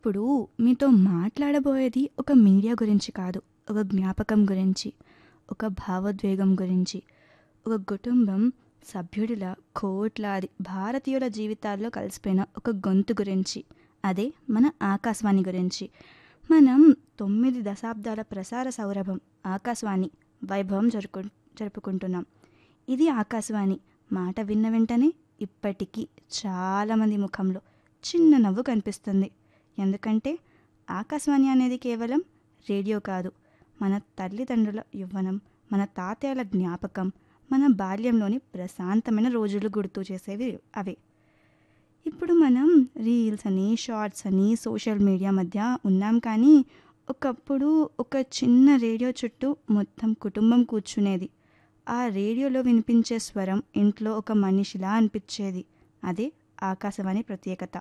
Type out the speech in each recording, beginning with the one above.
ఇప్పుడు మీతో మాట్లాడబోయేది ఒక మీడియా గురించి కాదు ఒక జ్ఞాపకం గురించి ఒక భావోద్వేగం గురించి ఒక కుటుంబం సభ్యుడిల కోట్లాది భారతీయుల జీవితాల్లో కలిసిపోయిన ఒక గొంతు గురించి అదే మన ఆకాశవాణి గురించి మనం తొమ్మిది దశాబ్దాల ప్రసార సౌరభం ఆకాశవాణి వైభవం జరుపు జరుపుకుంటున్నాం ఇది ఆకాశవాణి మాట విన్న వెంటనే ఇప్పటికీ చాలామంది ముఖంలో చిన్న నవ్వు కనిపిస్తుంది ఎందుకంటే ఆకాశవాణి అనేది కేవలం రేడియో కాదు మన తల్లిదండ్రుల యవ్వనం మన తాతయ్యల జ్ఞాపకం మన బాల్యంలోని ప్రశాంతమైన రోజులు గుర్తు చేసేవి అవే ఇప్పుడు మనం రీల్స్ అని షార్ట్స్ అని సోషల్ మీడియా మధ్య ఉన్నాం కానీ ఒకప్పుడు ఒక చిన్న రేడియో చుట్టూ మొత్తం కుటుంబం కూర్చునేది ఆ రేడియోలో వినిపించే స్వరం ఇంట్లో ఒక మనిషిలా అనిపించేది అదే ఆకాశవాణి ప్రత్యేకత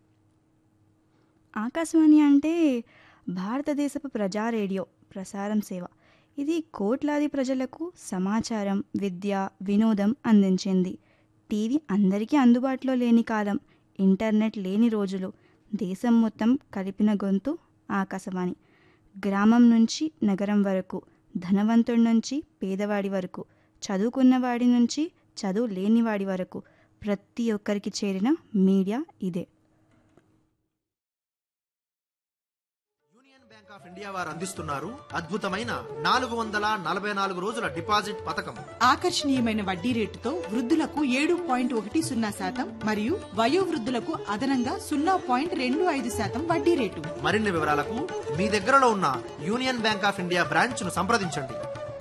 ఆకాశవాణి అంటే భారతదేశపు ప్రజా రేడియో ప్రసారం సేవ ఇది కోట్లాది ప్రజలకు సమాచారం విద్య వినోదం అందించింది టీవీ అందరికీ అందుబాటులో లేని కాలం ఇంటర్నెట్ లేని రోజులు దేశం మొత్తం కలిపిన గొంతు ఆకాశవాణి గ్రామం నుంచి నగరం వరకు ధనవంతుడి నుంచి పేదవాడి వరకు చదువుకున్నవాడి నుంచి చదువు లేనివాడి వరకు ప్రతి ఒక్కరికి చేరిన మీడియా ఇదే యూనియన్ బ్యాంక్ ఆఫ్ ఇండియా వారు అందిస్తున్నారు అద్భుతమైన నాలుగు వందల నలభై నాలుగు రోజుల డిపాజిట్ పథకం ఆకర్షణీయమైన వడ్డీ రేటుతో వృద్ధులకు ఏడు పాయింట్ ఒకటి సున్నా శాతం మరియు వయోవృద్ధులకు అదనంగా సున్నా పాయింట్ రెండు ఐదు శాతం వడ్డీ రేటు మరిన్ని వివరాలకు మీ దగ్గరలో ఉన్న Union Bank of India branch ను సంప్రదించండి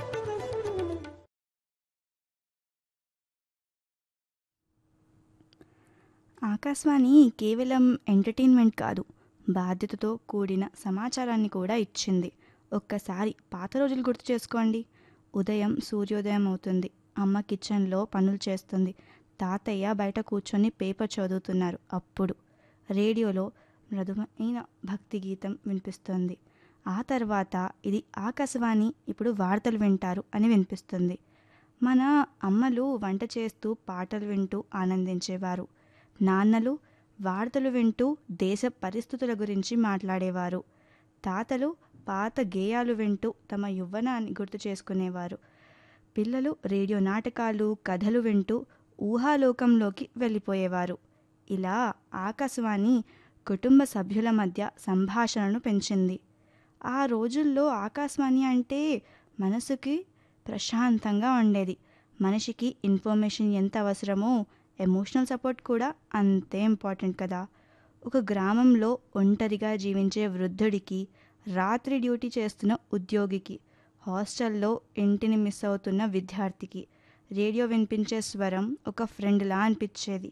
ఆకాశవాణి కేవలం ఎంటర్టైన్మెంట్ కాదు బాధ్యతతో కూడిన సమాచారాన్ని కూడా ఇచ్చింది ఒక్కసారి పాత రోజులు గుర్తు చేసుకోండి ఉదయం సూర్యోదయం అవుతుంది అమ్మ కిచెన్లో పనులు చేస్తుంది తాతయ్య బయట కూర్చొని పేపర్ చదువుతున్నారు అప్పుడు రేడియోలో మృదువైన భక్తి గీతం వినిపిస్తుంది ఆ తర్వాత ఇది ఆకాశవాణి ఇప్పుడు వార్తలు వింటారు అని వినిపిస్తుంది మన అమ్మలు వంట చేస్తూ పాటలు వింటూ ఆనందించేవారు నాన్నలు వార్తలు వింటూ దేశ పరిస్థితుల గురించి మాట్లాడేవారు తాతలు పాత గేయాలు వింటూ తమ యవ్వనాన్ని గుర్తు చేసుకునేవారు పిల్లలు రేడియో నాటకాలు కథలు వింటూ ఊహాలోకంలోకి వెళ్ళిపోయేవారు ఇలా ఆకాశవాణి కుటుంబ సభ్యుల మధ్య సంభాషణను పెంచింది ఆ రోజుల్లో ఆకాశవాణి అంటే మనసుకి ప్రశాంతంగా ఉండేది మనిషికి ఇన్ఫర్మేషన్ ఎంత అవసరమో ఎమోషనల్ సపోర్ట్ కూడా అంతే ఇంపార్టెంట్ కదా ఒక గ్రామంలో ఒంటరిగా జీవించే వృద్ధుడికి రాత్రి డ్యూటీ చేస్తున్న ఉద్యోగికి హాస్టల్లో ఇంటిని మిస్ అవుతున్న విద్యార్థికి రేడియో వినిపించే స్వరం ఒక ఫ్రెండ్లా అనిపించేది